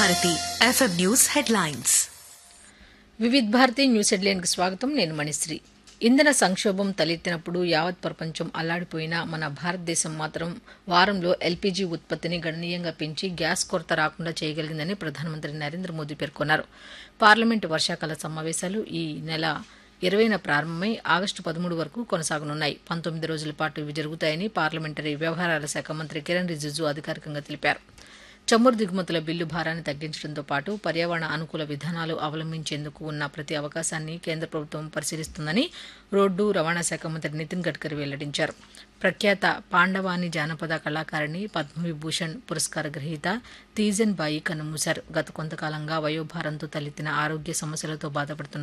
Bharati FM news headlines Vividh Bharati news హెడ్లైన్కి స్వాగతం నేను మణిశ్రీ ఇంధన సంక్షోభం తలెత్తినప్పుడు యావత్ ప్రపంచం అల్లాడిపోయినా మన భారతదేశం మాత్రం వారంలో ఎల్పీజీ ఉత్పత్తిని గణనీయంగా పెంచి గ్యాస్ కొరత రాకుండా చేయగలిగిందని ప్రధానమంత్రి నరేంద్ర మోదీ పేర్కొన్నారు పార్లమెంటు వర్షాకాల సమావేశాలు ఈ నెల ఇరవైన ప్రారంభమై ఆగస్టు పదమూడు వరకు కొనసాగనున్నాయి పంతొమ్మిది రోజుల పాటు ఇవి జరుగుతాయని పార్లమెంటరీ వ్యవహారాల శాఖ మంత్రి కిరణ్ రిజిజు అధికారికంగా తెలిపారు చమురు దిగుమతుల బిల్లు భారాన్ని తగ్గించడంతో పాటు పర్యావరణ అనుకూల విధానాలు అవలంబించేందుకు ఉన్న ప్రతి అవకాశాన్ని కేంద్ర ప్రభుత్వం పరిశీలిస్తుందని రోడ్డు రవాణా శాఖ మంత్రి నితిన్ గడ్కరీ వెల్లడించారు ప్రఖ్యాత పాండవాని జానపద కళాకారిణి పద్మవిభూషణ్ పురస్కార గ్రహీత తీజన్ బాయి కన్నుమూశారు గత కొంతకాలంగా వయోభారంతో తలెత్తిన ఆరోగ్య సమస్యలతో బాధపడుతున్న